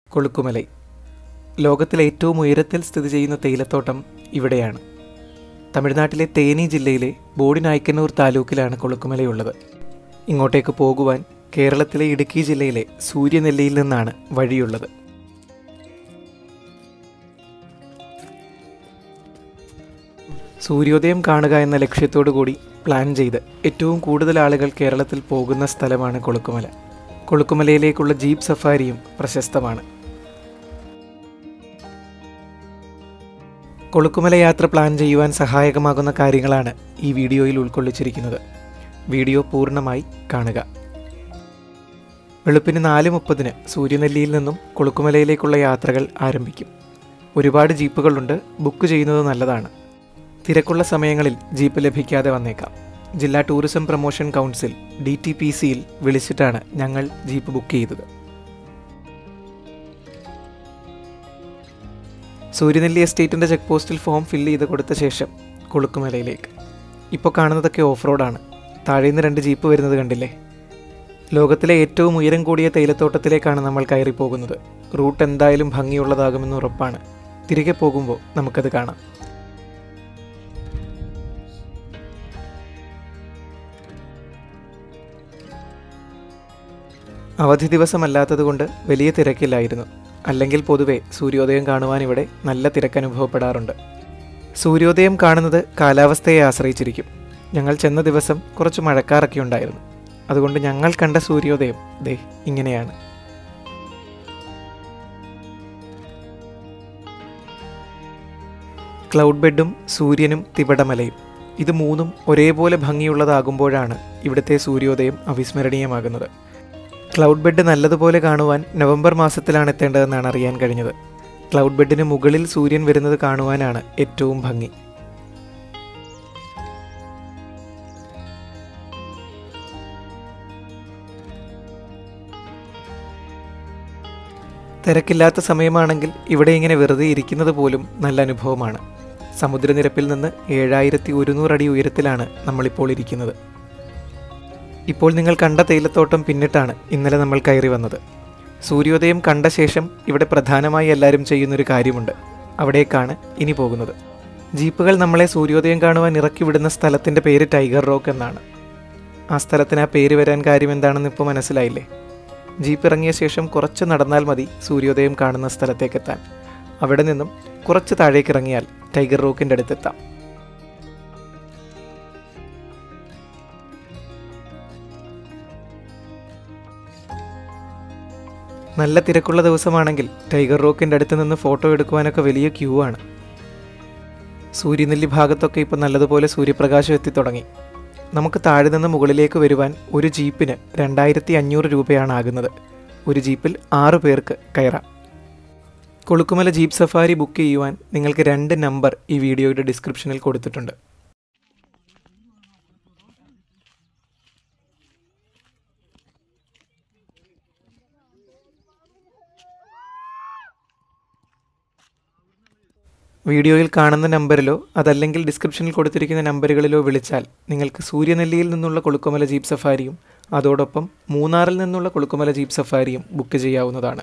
കൊളുക്കുമലൈ ലോകത്തിലെ ഏറ്റവും ഉയരത്തിൽ സ്ഥിതി ചെയ്യുന്ന തേയിലത്തോട്ടം ഇവിടെയാണ് തമിഴ്നാട്ടിലെ തേനി ജില്ലയിലെ ബോഡിനായ്ക്കന്നൂർ താലൂക്കിലാണ് കൊളുക്കുമലയുള്ളത് ഇങ്ങോട്ടേക്ക് പോകുവാൻ കേരളത്തിലെ ഇടുക്കി ജില്ലയിലെ സൂര്യനെല്ലിയിൽ നിന്നാണ് വഴിയുള്ളത് സൂര്യോദയം കാണുക എന്ന ലക്ഷ്യത്തോടു കൂടി പ്ലാൻ ചെയ്ത് ഏറ്റവും കൂടുതൽ ആളുകൾ കേരളത്തിൽ പോകുന്ന സ്ഥലമാണ് കൊളുക്കുമല കൊളുക്കുമലയിലേക്കുള്ള ജീപ്പ് സഫാരിയും പ്രശസ്തമാണ് കൊളുക്കുമല യാത്ര പ്ലാൻ ചെയ്യുവാൻ സഹായകമാകുന്ന കാര്യങ്ങളാണ് ഈ വീഡിയോയിൽ ഉൾക്കൊള്ളിച്ചിരിക്കുന്നത് വീഡിയോ പൂർണ്ണമായി കാണുക വെളുപ്പിന് നാല് മുപ്പതിന് സൂര്യനെല്ലിയിൽ നിന്നും കൊളുക്കുമലയിലേക്കുള്ള യാത്രകൾ ആരംഭിക്കും ഒരുപാട് ജീപ്പുകളുണ്ട് ബുക്ക് ചെയ്യുന്നത് നല്ലതാണ് തിരക്കുള്ള സമയങ്ങളിൽ ജീപ്പ് ലഭിക്കാതെ വന്നേക്കാം ജില്ലാ tourism promotion council D T P സിയിൽ വിളിച്ചിട്ടാണ് ഞങ്ങൾ ജീപ്പ് ബുക്ക് ചെയ്തത് സൂര്യനെല്ലി എസ്റ്റേറ്റിൻ്റെ ചെക്ക് പോസ്റ്റിൽ ഫോം ഫില്ല് ചെയ്ത് കൊടുത്ത ശേഷം കൊളുക്കുമലയിലേക്ക് ഇപ്പോൾ കാണുന്നതൊക്കെ ഓഫ് റോഡാണ് താഴേന്ന് രണ്ട് ജീപ്പ് വരുന്നത് കണ്ടില്ലേ ലോകത്തിലെ ഏറ്റവും ഉയരം കൂടിയ തേയിലത്തോട്ടത്തിലേക്കാണ് നമ്മൾ കയറി പോകുന്നത് റൂട്ട് എന്തായാലും ഭംഗിയുള്ളതാകുമെന്ന് ഉറപ്പാണ് തിരികെ പോകുമ്പോൾ നമുക്കത് കാണാം അവധി ദിവസമല്ലാത്തതുകൊണ്ട് വലിയ തിരക്കില്ലായിരുന്നു അല്ലെങ്കിൽ പൊതുവെ സൂര്യോദയം കാണുവാൻ ഇവിടെ നല്ല തിരക്ക് അനുഭവപ്പെടാറുണ്ട് സൂര്യോദയം കാണുന്നത് കാലാവസ്ഥയെ ആശ്രയിച്ചിരിക്കും ഞങ്ങൾ ചെന്ന ദിവസം കുറച്ച് മഴക്കാറൊക്കെ ഉണ്ടായിരുന്നു അതുകൊണ്ട് ഞങ്ങൾ കണ്ട സൂര്യോദയം ദേ ഇങ്ങനെയാണ് ക്ലൗഡ് ബെഡും സൂര്യനും തിബടമലയും ഇത് മൂന്നും ഒരേപോലെ ഭംഗിയുള്ളതാകുമ്പോഴാണ് ഇവിടുത്തെ സൂര്യോദയം അവിസ്മരണീയമാകുന്നത് ക്ലൗഡ് ബെഡ് നല്ലതുപോലെ കാണുവാൻ നവംബർ മാസത്തിലാണ് എത്തേണ്ടതെന്നാണ് അറിയാൻ കഴിഞ്ഞത് ക്ലൗഡ് ബെഡിന് മുകളിൽ സൂര്യൻ വരുന്നത് കാണുവാനാണ് ഏറ്റവും ഭംഗി തിരക്കില്ലാത്ത സമയമാണെങ്കിൽ ഇവിടെ ഇങ്ങനെ വെറുതെ ഇരിക്കുന്നത് പോലും നല്ല അനുഭവമാണ് സമുദ്രനിരപ്പിൽ നിന്ന് ഏഴായിരത്തി ഒരുന്നൂറ് അടി ഉയരത്തിലാണ് നമ്മളിപ്പോൾ ഇരിക്കുന്നത് ഇപ്പോൾ നിങ്ങൾ കണ്ട തേയിലത്തോട്ടം പിന്നിട്ടാണ് ഇന്നലെ നമ്മൾ കയറി വന്നത് സൂര്യോദയം കണ്ട ശേഷം ഇവിടെ പ്രധാനമായി എല്ലാവരും ചെയ്യുന്നൊരു കാര്യമുണ്ട് അവിടേക്കാണ് ഇനി പോകുന്നത് ജീപ്പുകൾ നമ്മളെ സൂര്യോദയം കാണുവാൻ ഇറക്കി വിടുന്ന സ്ഥലത്തിൻ്റെ പേര് ടൈഗർ റോക്ക് എന്നാണ് ആ സ്ഥലത്തിന് ആ പേര് വരാൻ കാര്യം എന്താണെന്ന് ഇപ്പോൾ മനസ്സിലായില്ലേ ജീപ്പ് ഇറങ്ങിയ ശേഷം കുറച്ച് നടന്നാൽ മതി സൂര്യോദയം കാണുന്ന സ്ഥലത്തേക്കെത്താൻ അവിടെ നിന്നും കുറച്ച് താഴേക്ക് ഇറങ്ങിയാൽ ടൈഗർ റോക്കിൻ്റെ അടുത്തെത്താം നല്ല തിരക്കുള്ള ദിവസമാണെങ്കിൽ ടൈഗർ റോക്കിൻ്റെ അടുത്ത് നിന്ന് ഫോട്ടോ എടുക്കുവാനൊക്കെ വലിയ ക്യൂ ആണ് സൂര്യനെല്ലി ഭാഗത്തൊക്കെ ഇപ്പോൾ നല്ലതുപോലെ സൂര്യപ്രകാശം എത്തിത്തുടങ്ങി നമുക്ക് താഴെ നിന്ന് മുകളിലേക്ക് വരുവാൻ ഒരു ജീപ്പിന് രണ്ടായിരത്തി അഞ്ഞൂറ് രൂപയാണ് ആകുന്നത് ഒരു ജീപ്പിൽ ആറ് പേർക്ക് കയറാം കൊളുക്കുമല ജീപ്പ് സഫാരി ബുക്ക് ചെയ്യുവാൻ നിങ്ങൾക്ക് രണ്ട് നമ്പർ ഈ വീഡിയോയുടെ ഡിസ്ക്രിപ്ഷനിൽ കൊടുത്തിട്ടുണ്ട് വീഡിയോയിൽ കാണുന്ന നമ്പറിലോ അതല്ലെങ്കിൽ ഡിസ്ക്രിപ്ഷനിൽ കൊടുത്തിരിക്കുന്ന നമ്പറുകളിലോ വിളിച്ചാൽ നിങ്ങൾക്ക് സൂര്യനെല്ലിയിൽ നിന്നുള്ള കൊളുക്കുമല ജീപ്പ് സഫാരിയും അതോടൊപ്പം മൂന്നാറിൽ നിന്നുള്ള കൊളുക്കുമല ജീപ്പ് സഫാരിയും ബുക്ക് ചെയ്യാവുന്നതാണ്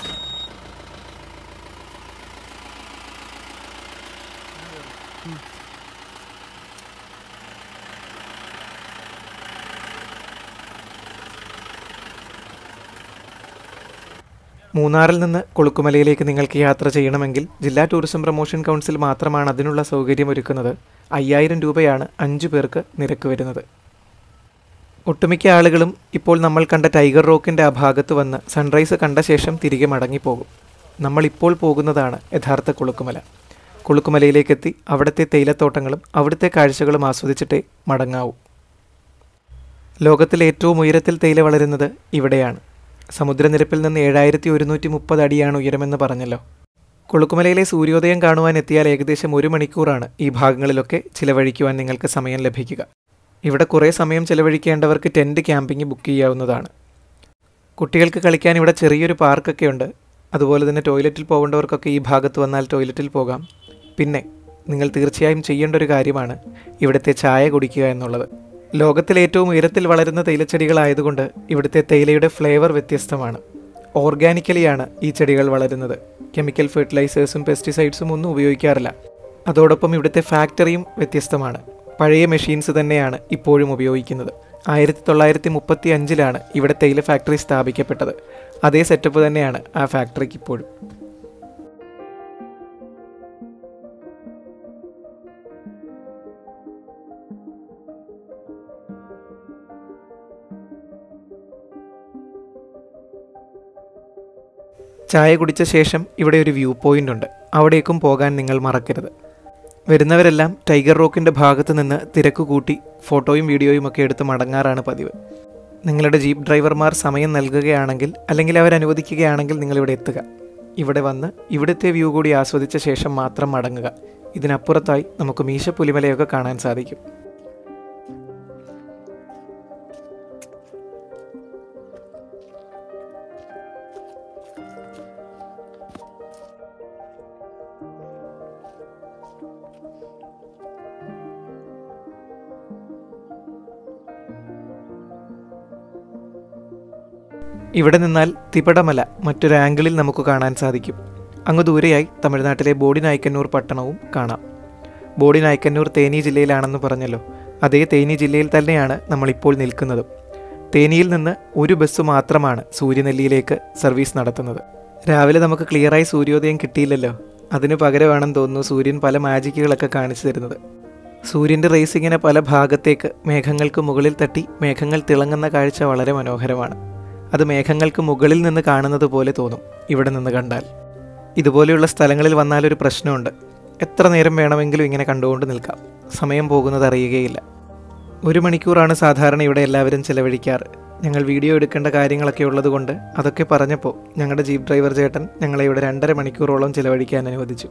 മൂന്നാറിൽ നിന്ന് കൊളുക്കുമലയിലേക്ക് നിങ്ങൾക്ക് യാത്ര ചെയ്യണമെങ്കിൽ ജില്ലാ ടൂറിസം പ്രൊമോഷൻ കൗൺസിൽ മാത്രമാണ് അതിനുള്ള സൗകര്യം ഒരുക്കുന്നത് അയ്യായിരം രൂപയാണ് അഞ്ചു പേർക്ക് നിരക്ക് വരുന്നത് ഒട്ടുമിക്ക ആളുകളും ഇപ്പോൾ നമ്മൾ കണ്ട ടൈഗർ റോക്കിൻ്റെ ആ ഭാഗത്ത് വന്ന് സൺറൈസ് കണ്ട ശേഷം തിരികെ മടങ്ങിപ്പോകും നമ്മളിപ്പോൾ പോകുന്നതാണ് യഥാർത്ഥ കൊളുക്കുമല കൊളുക്കുമലയിലേക്കെത്തി അവിടുത്തെ തേയിലത്തോട്ടങ്ങളും അവിടുത്തെ കാഴ്ചകളും ആസ്വദിച്ചിട്ടേ മടങ്ങാവൂ ലോകത്തിലെ ഏറ്റവും ഉയരത്തിൽ തേയില വളരുന്നത് ഇവിടെയാണ് സമുദ്രനിരപ്പിൽ നിന്ന് ഏഴായിരത്തി ഒരുന്നൂറ്റി മുപ്പത് അടിയാണ് ഉയരമെന്ന് പറഞ്ഞല്ലോ കൊളുക്കുമലയിലെ സൂര്യോദയം കാണുവാൻ എത്തിയാൽ ഏകദേശം ഒരു മണിക്കൂറാണ് ഈ ഭാഗങ്ങളിലൊക്കെ ചിലവഴിക്കുവാൻ നിങ്ങൾക്ക് സമയം ലഭിക്കുക ഇവിടെ കുറേ സമയം ചിലവഴിക്കേണ്ടവർക്ക് ടെൻറ്റ് ക്യാമ്പിംഗ് ബുക്ക് ചെയ്യാവുന്നതാണ് കുട്ടികൾക്ക് കളിക്കാൻ ഇവിടെ ചെറിയൊരു പാർക്കൊക്കെ ഉണ്ട് അതുപോലെ തന്നെ ടോയ്ലറ്റിൽ പോകേണ്ടവർക്കൊക്കെ ഈ ഭാഗത്ത് വന്നാൽ ടോയ്ലറ്റിൽ പോകാം പിന്നെ നിങ്ങൾ തീർച്ചയായും ചെയ്യേണ്ട ഒരു കാര്യമാണ് ഇവിടുത്തെ ചായ കുടിക്കുക എന്നുള്ളത് ലോകത്തിലെ ഏറ്റവും ഉയരത്തിൽ വളരുന്ന തേയിലച്ചെടികളായതുകൊണ്ട് ഇവിടുത്തെ തേയിലയുടെ ഫ്ലേവർ വ്യത്യസ്തമാണ് ഓർഗാനിക്കലിയാണ് ഈ ചെടികൾ വളരുന്നത് കെമിക്കൽ ഫെർട്ടിലൈസേഴ്സും പെസ്റ്റിസൈഡ്സും ഒന്നും ഉപയോഗിക്കാറില്ല അതോടൊപ്പം ഇവിടുത്തെ ഫാക്ടറിയും വ്യത്യസ്തമാണ് പഴയ മെഷീൻസ് തന്നെയാണ് ഇപ്പോഴും ഉപയോഗിക്കുന്നത് ആയിരത്തി തൊള്ളായിരത്തി മുപ്പത്തി അഞ്ചിലാണ് ഇവിടെ തേയില ഫാക്ടറി സ്ഥാപിക്കപ്പെട്ടത് അതേ സെറ്റപ്പ് തന്നെയാണ് ആ ഫാക്ടറിക്ക് ഇപ്പോഴും ചായ കുടിച്ച ശേഷം ഇവിടെ ഒരു വ്യൂ പോയിന്റ് ഉണ്ട് അവിടേക്കും പോകാൻ നിങ്ങൾ മറക്കരുത് വരുന്നവരെല്ലാം ടൈഗർ റോക്കിൻ്റെ ഭാഗത്ത് നിന്ന് തിരക്ക് കൂട്ടി ഫോട്ടോയും വീഡിയോയും ഒക്കെ എടുത്ത് മടങ്ങാറാണ് പതിവ് നിങ്ങളുടെ ജീപ്പ് ഡ്രൈവർമാർ സമയം നൽകുകയാണെങ്കിൽ അല്ലെങ്കിൽ അവർ അനുവദിക്കുകയാണെങ്കിൽ നിങ്ങളിവിടെ എത്തുക ഇവിടെ വന്ന് ഇവിടുത്തെ വ്യൂ കൂടി ആസ്വദിച്ച ശേഷം മാത്രം മടങ്ങുക ഇതിനപ്പുറത്തായി നമുക്ക് മീശ പുലിമലയൊക്കെ കാണാൻ സാധിക്കും ഇവിടെ നിന്നാൽ തിപടമല മറ്റൊരു ആംഗിളിൽ നമുക്ക് കാണാൻ സാധിക്കും അങ്ങ് ദൂരെയായി തമിഴ്നാട്ടിലെ ബോഡി നായ്ക്കന്നൂർ പട്ടണവും കാണാം ബോഡി നായ്ക്കന്നൂർ തേനി ജില്ലയിലാണെന്ന് പറഞ്ഞല്ലോ അതേ തേനി ജില്ലയിൽ തന്നെയാണ് നമ്മളിപ്പോൾ നിൽക്കുന്നത് തേനിയിൽ നിന്ന് ഒരു ബസ് മാത്രമാണ് സൂര്യനെല്ലിയിലേക്ക് സർവീസ് നടത്തുന്നത് രാവിലെ നമുക്ക് ക്ലിയറായി സൂര്യോദയം കിട്ടിയില്ലല്ലോ അതിന് പകരമാണെന്ന് തോന്നുന്നു സൂര്യൻ പല മാജിക്കുകളൊക്കെ കാണിച്ചു തരുന്നത് സൂര്യൻ്റെ റേസ് ഇങ്ങനെ പല ഭാഗത്തേക്ക് മേഘങ്ങൾക്ക് മുകളിൽ തട്ടി മേഘങ്ങൾ തിളങ്ങുന്ന കാഴ്ച വളരെ മനോഹരമാണ് അത് മേഘങ്ങൾക്ക് മുകളിൽ നിന്ന് കാണുന്നത് പോലെ തോന്നും ഇവിടെ നിന്ന് കണ്ടാൽ ഇതുപോലെയുള്ള സ്ഥലങ്ങളിൽ വന്നാൽ ഒരു പ്രശ്നമുണ്ട് എത്ര നേരം വേണമെങ്കിലും ഇങ്ങനെ കണ്ടുകൊണ്ട് നിൽക്കാം സമയം പോകുന്നത് അറിയുകയില്ല ഒരു മണിക്കൂറാണ് സാധാരണ ഇവിടെ എല്ലാവരും ചിലവഴിക്കാറ് ഞങ്ങൾ വീഡിയോ എടുക്കേണ്ട കാര്യങ്ങളൊക്കെ ഉള്ളതുകൊണ്ട് അതൊക്കെ പറഞ്ഞപ്പോൾ ഞങ്ങളുടെ ജീപ്പ് ഡ്രൈവർ ചേട്ടൻ ഞങ്ങളെ ഇവിടെ രണ്ടര മണിക്കൂറോളം ചിലവഴിക്കാൻ അനുവദിച്ചു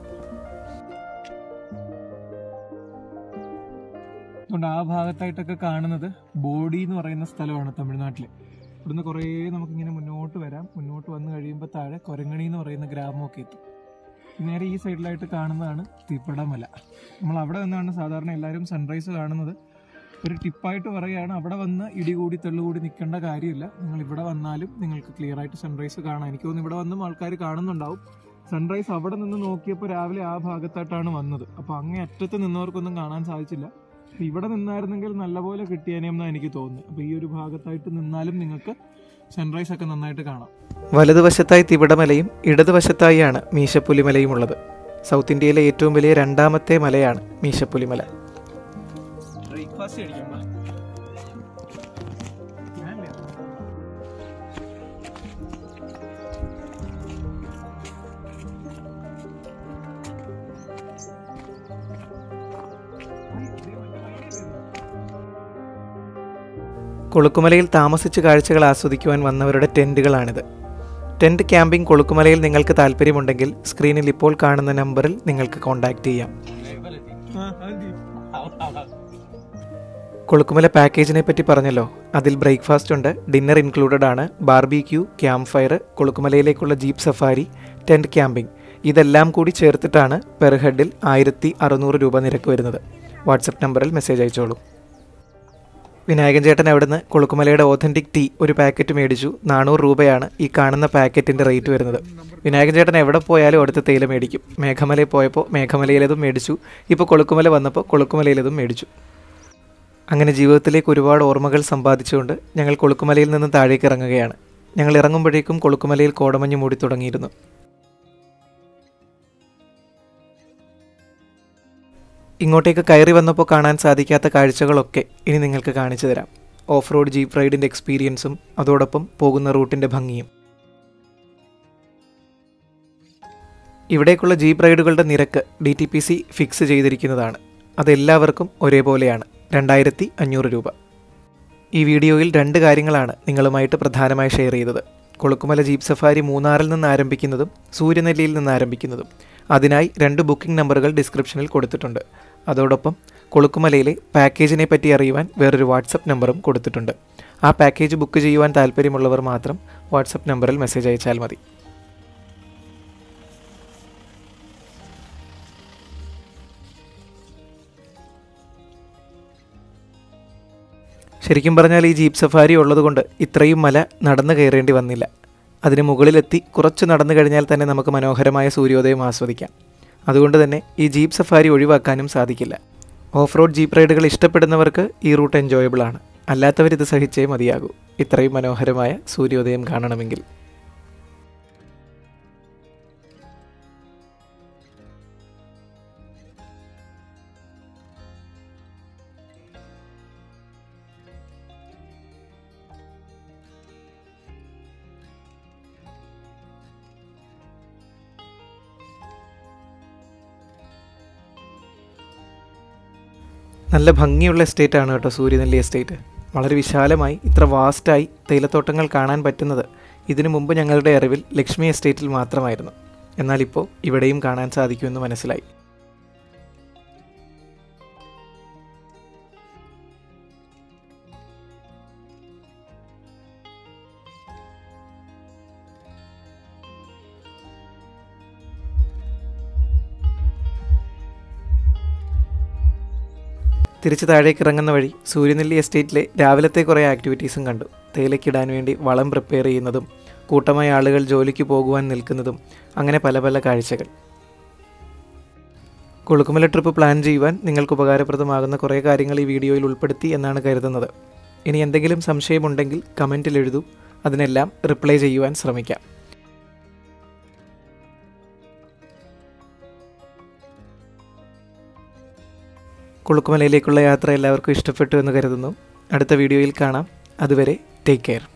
അതുകൊണ്ട് ആ ഭാഗത്തായിട്ടൊക്കെ കാണുന്നത് ബോഡി എന്ന് പറയുന്ന സ്ഥലമാണ് തമിഴ്നാട്ടിൽ ഇവിടുന്ന് കുറേ നമുക്കിങ്ങനെ മുന്നോട്ട് വരാം മുന്നോട്ട് വന്നു കഴിയുമ്പോൾ താഴെ കൊരങ്ങണി എന്ന് പറയുന്ന ഗ്രാമമൊക്കെ എത്തും നേരെ ഈ സൈഡിലായിട്ട് കാണുന്നതാണ് തീപ്പടമല നമ്മൾ അവിടെ നിന്നാണ് സാധാരണ എല്ലാവരും സൺറൈസ് കാണുന്നത് ഒരു ടിപ്പായിട്ട് പറയുകയാണ് അവിടെ വന്ന് ഇടികൂടി തെള്ളുകൂടി നിൽക്കേണ്ട കാര്യമില്ല നിങ്ങൾ ഇവിടെ വന്നാലും നിങ്ങൾക്ക് ക്ലിയർ ആയിട്ട് സൺറൈസ് കാണാം എനിക്ക് തോന്നുന്നു ഇവിടെ വന്നും ആൾക്കാർ കാണുന്നുണ്ടാവും സൺറൈസ് അവിടെ നിന്ന് നോക്കിയപ്പോൾ രാവിലെ ആ ഭാഗത്തായിട്ടാണ് വന്നത് അപ്പോൾ അങ്ങേ അറ്റത്ത് നിന്നവർക്കൊന്നും കാണാൻ സാധിച്ചില്ല അപ്പൊ ഇവിടെ നിന്നായിരുന്നെങ്കിൽ നല്ലപോലെ കിട്ടിയേനെന്നാണ് എനിക്ക് തോന്നുന്നത് അപ്പോൾ ഈ ഒരു ഭാഗത്തായിട്ട് നിന്നാലും നിങ്ങൾക്ക് സൺറൈസ് ഒക്കെ നന്നായിട്ട് കാണാം വലതുവശത്തായി തിവിടമലയും ഇടതുവശത്തായാണ് മീശപ്പുലിമലയും ഉള്ളത് സൗത്ത് ഇന്ത്യയിലെ ഏറ്റവും വലിയ രണ്ടാമത്തെ മലയാണ് മീശപ്പുലിമല ബ്രേക്ക്ഫാസ്റ്റ് കഴിക്കാം കൊളുക്കുമലയിൽ താമസിച്ച് കാഴ്ചകൾ ആസ്വദിക്കുവാൻ വന്നവരുടെ ടെൻറ്റുകളാണിത് ടെൻറ്റ് ക്യാമ്പിംഗ് കൊളുക്കുമലയിൽ നിങ്ങൾക്ക് താല്പര്യമുണ്ടെങ്കിൽ സ്ക്രീനിൽ ഇപ്പോൾ കാണുന്ന നമ്പറിൽ നിങ്ങൾക്ക് കോൺടാക്റ്റ് ചെയ്യാം കൊളുക്കുമല പാക്കേജിനെ പറ്റി പറഞ്ഞല്ലോ അതിൽ ബ്രേക്ക്ഫാസ്റ്റ് ഉണ്ട് ഡിന്നർ ഇൻക്ലൂഡഡ് ആണ് ബാർബിക്യൂ ക്യാമ്പ് ഫയർ കൊളുക്കുമലയിലേക്കുള്ള ജീപ്പ് സഫാരി ടെൻറ്റ് ക്യാമ്പിംഗ് ഇതെല്ലാം കൂടി ചേർത്തിട്ടാണ് പെർ ഹെഡിൽ ആയിരത്തി അറുന്നൂറ് രൂപ നിരക്ക് വരുന്നത് വാട്സപ്പ് നമ്പറിൽ മെസ്സേജ് അയച്ചോളൂ വിനായകൻ ചേട്ടൻ അവിടുന്ന് കൊളുക്കുമലയുടെ ഓഥൻറ്റിക് ടീ ഒരു പാക്കറ്റ് മേടിച്ചു നാനൂറ് രൂപയാണ് ഈ കാണുന്ന പാക്കറ്റിൻ്റെ റേറ്റ് വരുന്നത് വിനായകൻ ചേട്ടൻ എവിടെ പോയാലും അടുത്ത് തേയില മേടിക്കും മേഘമലയിൽ പോയപ്പോൾ മേഘമലയിലേതും മേടിച്ചു ഇപ്പോൾ കൊളുക്കുമല വന്നപ്പോൾ കൊളുക്കുമലയിലേതും മേടിച്ചു അങ്ങനെ ജീവിതത്തിലേക്ക് ഒരുപാട് ഓർമ്മകൾ സമ്പാദിച്ചുകൊണ്ട് ഞങ്ങൾ കൊളുക്കുമലയിൽ നിന്ന് താഴേക്ക് ഇറങ്ങുകയാണ് ഞങ്ങൾ ഇറങ്ങുമ്പോഴേക്കും കൊളുക്കുമലയിൽ കോടമഞ്ഞ് മൂടി തുടങ്ങിയിരുന്നു ഇങ്ങോട്ടേക്ക് കയറി വന്നപ്പോൾ കാണാൻ സാധിക്കാത്ത കാഴ്ചകളൊക്കെ ഇനി നിങ്ങൾക്ക് കാണിച്ചു തരാം ഓഫ് റോഡ് ജീപ്പ് റൈഡിൻ്റെ എക്സ്പീരിയൻസും അതോടൊപ്പം പോകുന്ന റൂട്ടിൻ്റെ ഭംഗിയും ഇവിടേക്കുള്ള ജീപ്പ് റൈഡുകളുടെ നിരക്ക് D T P C fix ചെയ്തിരിക്കുന്നതാണ് അതെല്ലാവർക്കും ഒരേപോലെയാണ് രണ്ടായിരത്തി അഞ്ഞൂറ് രൂപ ഈ വീഡിയോയിൽ രണ്ട് കാര്യങ്ങളാണ് നിങ്ങളുമായിട്ട് പ്രധാനമായി ഷെയർ ചെയ്തത് കൊളുക്കുമല ജീപ്പ് സഫാരി മൂന്നാറിൽ നിന്ന് ആരംഭിക്കുന്നതും സൂര്യനെല്ലിയിൽ നിന്ന് ആരംഭിക്കുന്നതും അതിനായി രണ്ട് ബുക്കിംഗ് നമ്പറുകൾ ഡിസ്ക്രിപ്ഷനിൽ കൊടുത്തിട്ടുണ്ട് അതോടൊപ്പം കൊളുക്കുമലയിലെ പാക്കേജിനെ പറ്റി അറിയുവാൻ വേറൊരു വാട്സപ്പ് നമ്പറും കൊടുത്തിട്ടുണ്ട് ആ പാക്കേജ് ബുക്ക് ചെയ്യുവാൻ താല്പര്യമുള്ളവർ മാത്രം വാട്സപ്പ് നമ്പറിൽ മെസ്സേജ് അയച്ചാൽ മതി ശരിക്കും പറഞ്ഞാൽ ഈ ജീപ്പ് സഫാരി ഉള്ളതുകൊണ്ട് ഇത്രയും മല നടന്നു കയറേണ്ടി വന്നില്ല അതിന് മുകളിലെത്തി കുറച്ച് നടന്നു കഴിഞ്ഞാൽ തന്നെ നമുക്ക് മനോഹരമായ സൂര്യോദയം ആസ്വദിക്കാം അതുകൊണ്ട് തന്നെ ഈ ജീപ്പ് സഫാരി ഒഴിവാക്കാനും സാധിക്കില്ല ഓഫ് റോഡ് ജീപ്പ് റൈഡുകൾ ഇഷ്ടപ്പെടുന്നവർക്ക് ഈ റൂട്ട് എൻജോയബിൾ ആണ് അല്ലാത്തവർ ഇത് സഹിച്ചേ മതിയാകൂ ഇത്രയും മനോഹരമായ സൂര്യോദയം കാണണമെങ്കിൽ നല്ല ഭംഗിയുള്ള എസ്റ്റേറ്റ് ആണ് കേട്ടോ സൂര്യനെല്ലി എസ്റ്റേറ്റ് വളരെ വിശാലമായി ഇത്ര വാസ്റ്റായി തേയിലത്തോട്ടങ്ങൾ കാണാൻ പറ്റുന്നത് ഇതിനു മുമ്പ് ഞങ്ങളുടെ അറിവിൽ ലക്ഷ്മി എസ്റ്റേറ്റിൽ മാത്രമായിരുന്നു എന്നാൽ ഇപ്പോൾ ഇവിടെയും കാണാൻ സാധിക്കുമെന്ന് മനസ്സിലായി തിരിച്ച് താഴേക്ക് ഇറങ്ങുന്ന വഴി സൂര്യനെല്ലി എസ്റ്റേറ്റിലെ രാവിലത്തെ കുറേ ആക്ടിവിറ്റീസും കണ്ടു തേയിലയ്ക്കിടാൻ വേണ്ടി വളം പ്രിപ്പയർ ചെയ്യുന്നതും കൂട്ടമായ ആളുകൾ ജോലിക്ക് പോകുവാൻ നിൽക്കുന്നതും അങ്ങനെ പല പല കാഴ്ചകൾ കൊളുക്കുമല ട്രിപ്പ് പ്ലാൻ ചെയ്യുവാൻ നിങ്ങൾക്ക് ഉപകാരപ്രദമാകുന്ന കുറേ കാര്യങ്ങൾ ഈ വീഡിയോയിൽ ഉൾപ്പെടുത്തി എന്നാണ് കരുതുന്നത് ഇനി എന്തെങ്കിലും സംശയമുണ്ടെങ്കിൽ കമൻറ്റിൽ എഴുതൂ അതിനെല്ലാം റിപ്ലൈ ചെയ്യുവാൻ ശ്രമിക്കാം കുളുക്കുമലയിലേക്കുള്ള യാത്ര എല്ലാവർക്കും ഇഷ്ടപ്പെട്ടു എന്ന് കരുതുന്നു അടുത്ത വീഡിയോയിൽ കാണാം അതുവരെ ടേക്ക് കെയർ